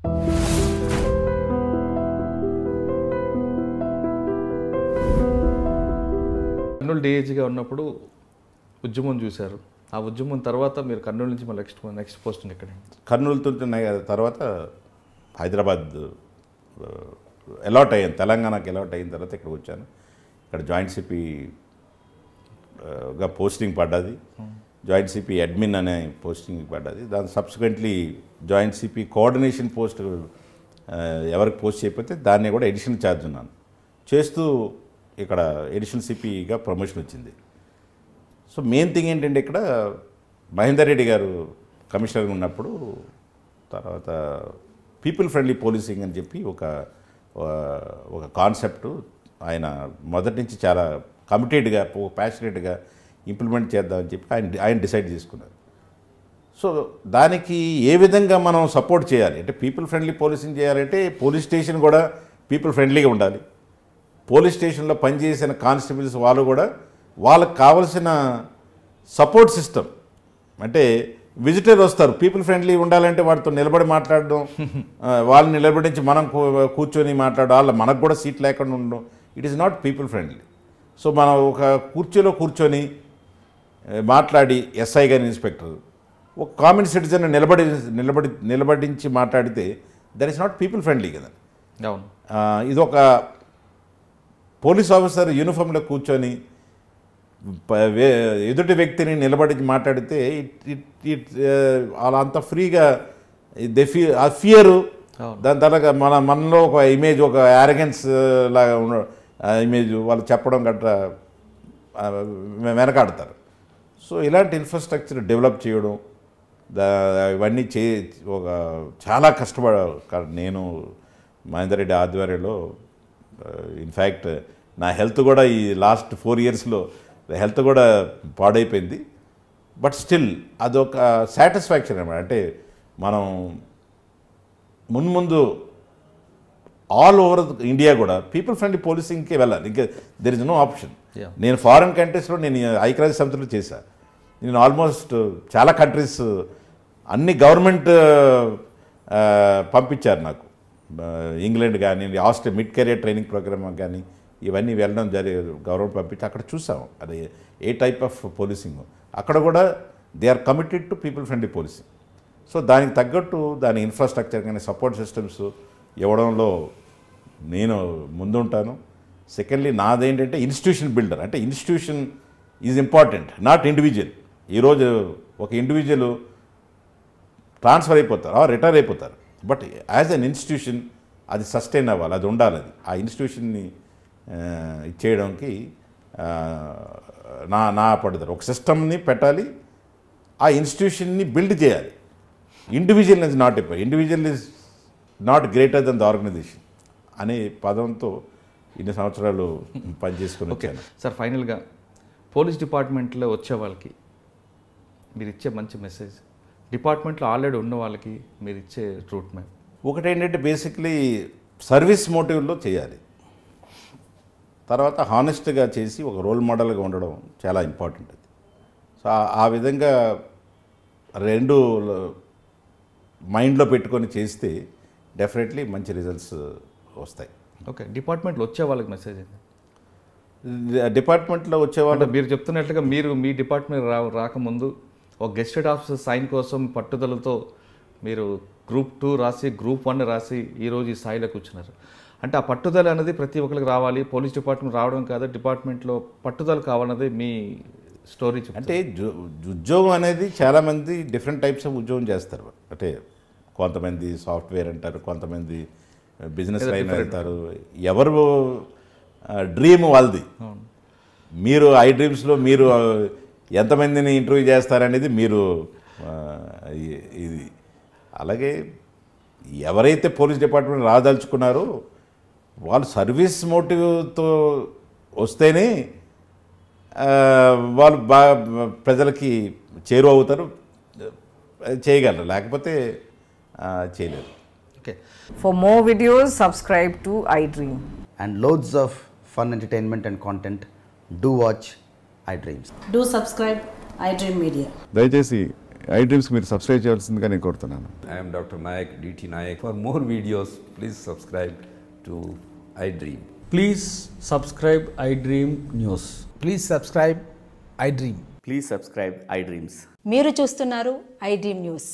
కర్నూలు డిఐజీగా ఉన్నప్పుడు ఉద్యమం చూశారు ఆ ఉద్యమం తర్వాత మీరు కర్నూలు నుంచి మళ్ళీ నెక్స్ట్ నెక్స్ట్ పోస్టింగ్ ఎక్కడ కర్నూలుతో తర్వాత హైదరాబాద్ అలాట్ అయ్యాను తెలంగాణకి అలాట్ అయిన తర్వాత ఇక్కడికి వచ్చాను ఇక్కడ జాయింట్ సిపి గా పోస్టింగ్ పడ్డది జాయింట్ సిపి అడ్మిన్ అనే పోస్టింగ్ పడ్డది దాని subsequently joint CP coordination post ఎవరికి పోస్ట్ చేయకపోతే దాన్ని కూడా ఎడిషనల్ ఛార్జ్ ఉన్నాను చేస్తూ ఇక్కడ ఎడిషనల్ సిపిగా ప్రమోషన్ వచ్చింది సో మెయిన్ థింగ్ ఏంటంటే ఇక్కడ మహేందర్ రెడ్డి గారు కమిషనర్గా ఉన్నప్పుడు తర్వాత పీపుల్ ఫ్రెండ్లీ పోలీసింగ్ అని చెప్పి ఒక ఒక కాన్సెప్ట్ ఆయన మొదటి నుంచి చాలా కమిటెడ్గా ప్యాషనెట్గా ఇంప్లిమెంట్ చేద్దామని చెప్పి ఆయన ఆయన డిసైడ్ చేసుకున్నారు సో దానికి ఏ విధంగా మనం సపోర్ట్ చేయాలి అంటే పీపుల్ ఫ్రెండ్లీ పోలీసింగ్ చేయాలంటే పోలీస్ స్టేషన్ కూడా పీపుల్ ఫ్రెండ్లీగా ఉండాలి పోలీస్ స్టేషన్లో పనిచేసిన కానిస్టేబుల్స్ వాళ్ళు కూడా వాళ్ళకి కావలసిన సపోర్ట్ సిస్టమ్ అంటే విజిటర్ వస్తారు పీపుల్ ఫ్రెండ్లీ ఉండాలంటే వాటితో నిలబడి మాట్లాడడం ఆ, వాళ్ళని నిలబడించి మనం కూ- కూర్చొని మాట్లాడడం వాళ్ళ మనకు కూడా సీట్ లేకుండా ఉండడం it is not people friendly so మనం ఒక కుర్చీలో కూర్చొని ఏ, మాట్లాడి ఎస్ఐ గారి ఇన్స్పెక్టర్ ఒక కామన్ సిటిజన్ నిలబడి నిలబడి నిలబడించి మాట్లాడితే that is not people friendly కదా అవును ఆ, ఇది ఒక పోలీస్ ఆఫీసర్ యూనిఫామ్లో కూర్చొని ప- వే- ఎదుటి వ్యక్తిని నిలబడి మాట్లాడితే ఇట్ ఇట్ ఇట్ అలా అంత ఫ్రీగా దే ఫీ ఆ ఫియరు అవును. దాని తర్వాత మన మనలో ఒక ఇమేజ్ ఒక యారగెన్స్ లాగా ఉన్న ఇమేజ్ వాళ్ళు చెప్పడం గట్రా ఆ, వె- వెనకాడతారు సో ఇలాంటి ఇన్ఫ్రాస్ట్రక్చర్ డెవలప్ చేయడం దా ఇవన్నీ చే ఒక చాలా కష్టపడ క- నేను మహేందర్ రెడ్డి ఆధ్వర్యంలో ఇన్ఫ్యాక్ట్ నా హెల్త్ కూడా ఈ లాస్ట్ ఫోర్ ఇయర్స్లో హెల్త్ కూడా పాడైపోయింది బట్ స్టిల్ అదొక సాటిస్ఫాక్షన్ అనమాట అంటే మనం మున్ముందు ఆల్ ఓవర్ ఇండియా కూడా పీపుల్ ఫ్రెండ్లీ పోలీసింగ్కి వెళ్ళాలి ఇంకా there is no option Yeah. నేను ఫారిన్ కంట్రీస్లో నేను ఐక్యరాజ్య సమితిలో చేశా నేను ఆల్మోస్ట్ చాలా కంట్రీస్ అన్ని గవర్నమెంట్ పంపించారు నాకు ఆ, ఇంగ్లాండ్ కానీ ఆస్ట్రే మిడ్ కెరియర్ ట్రైనింగ్ ప్రోగ్రామ్ కానీ ఇవన్నీ వెళ్ళడం జరిగే గవర్నమెంట్ పంపించి అక్కడ చూసాం అది ఏ టైప్ ఆఫ్ పోలీసింగ్ అక్కడ కూడా they are committed to people friendly policing so దానికి తగ్గట్టు దాని ఇన్ఫ్రాస్ట్రక్చర్ కానీ సపోర్ట్ సిస్టమ్స్ ఇవ్వడంలో నేను ముందుంటాను సెకండ్లీ నాదేంటంటే ఇన్స్టిట్యూషన్ బిల్డర్ అంటే institution is important not individual ఈరోజు ఒక ఇండివిజువల్ ట్రాన్స్ఫర్ అయిపోతారు ఆ రిటైర్ అయిపోతారు బట్ యాజ్ అన్ ఇన్స్టిట్యూషన్ అది సస్టైన్ అవ్వాలి అది ఉండాలి అది ఆ ఇన్స్టిట్యూషన్ని ఇచ్చేయడానికి ఆ, నా నా పడుదల ఒక సిస్టమ్ని పెట్టాలి ఆ ఇన్స్టిట్యూషన్ని బిల్డ్ చేయాలి individual is not a individual is not greater than the organisation అనే పదంతో ఇన్ని సంవత్సరాలు పనిచేసుకుని ఓకే వచ్చాను సార్ ఫైనల్గా పోలీస్ డిపార్ట్మెంట్లో వచ్చే వాళ్ళకి మీరు ఇచ్చే మంచి మెసేజ్ డిపార్ట్మెంట్లో ఆల్రెడీ ఉన్న వాళ్ళకి మీరు ఇచ్చే రూట్ మ్యాప్ ఒకటి ఏంటంటే బేసిక్లీ సర్వీస్ మోటివ్లో చేయాలి తర్వాత హానెస్ట్గా చేసి ఒక రోల్ మోడల్గా ఉండడం చాలా ఇంపార్టెంట్ అది సో ఆ- ఆ విధంగా రెండు మైండ్లో పెట్టుకొని చేస్తే డెఫినెట్లీ మంచి రిజల్ట్స్ వస్తాయి ఓకే డిపార్ట్మెంట్లో వచ్చే వాళ్ళకి మెసేజ్ ఏంటి డిపార్ట్మెంట్లో వచ్చేవాళ్ళు అంటే మీరు చెప్తున్నట్లుగా మీరు మీ డిపార్ట్మెంట్ రా రాకముందు ఒక గెస్టెడ్ ఆఫీసర్ సైన్ కోసం పట్టుదలతో మీరు గ్రూప్ టూ రాసి గ్రూప్ వన్ రాసి ఈరోజు ఈ స్థాయిలో కూర్చున్నారు అంటే ఆ పట్టుదల అనేది ప్రతి ఒక్కరికి రావాలి పోలీస్ డిపార్ట్మెంట్ రావడం కాదు డిపార్ట్మెంట్లో పట్టుదల కావాలన్నది మీ స్టోరీ చెప్తారు అంటే జు- ఉద్యోగం అనేది చాలామంది డిఫరెంట్ టైప్స్ ఆఫ్ ఉద్యోగం చేస్తారు అంటే కొంతమంది సాఫ్ట్వేర్ అంటారు కొంతమంది బిజినెస్ లైన్ వెళ్తారు ఎవరు డ్రీమ్ వాళ్ళది మీరు ఐ డ్రీమ్స్లో మీరు ఆ, ఎంతమందిని ఇంటర్వ్యూ చేస్తారనేది మీరు ఆ, ఇ- ఇది అలాగే ఎవరైతే పోలీస్ డిపార్ట్మెంట్ రాదలుచుకున్నారో వాళ్ళు సర్వీస్ మోటివ్తో వస్తేనే ఆ, వాళ్ళు బాగా ప్రజలకి చేరువ అవుతారు చేయగలరు లేకపోతే ఆ, చేయలేరు okay For more videos, subscribe to iDream. and loads of fun entertainment and content, do watch iDreams. Do subscribe iDream Media. దయచేసి ఐ డ్రీమ్స్కి మీరు సబ్స్క్రైబ్ చేయాల్సిందిగా నేను కోరుతున్నాను I am Dr. Nayak, DT Nayak. For more videos, please subscribe to iDream. Please subscribe iDream News. Please subscribe iDream. Please subscribe iDreams. మీరు చూస్తున్నారు I dream news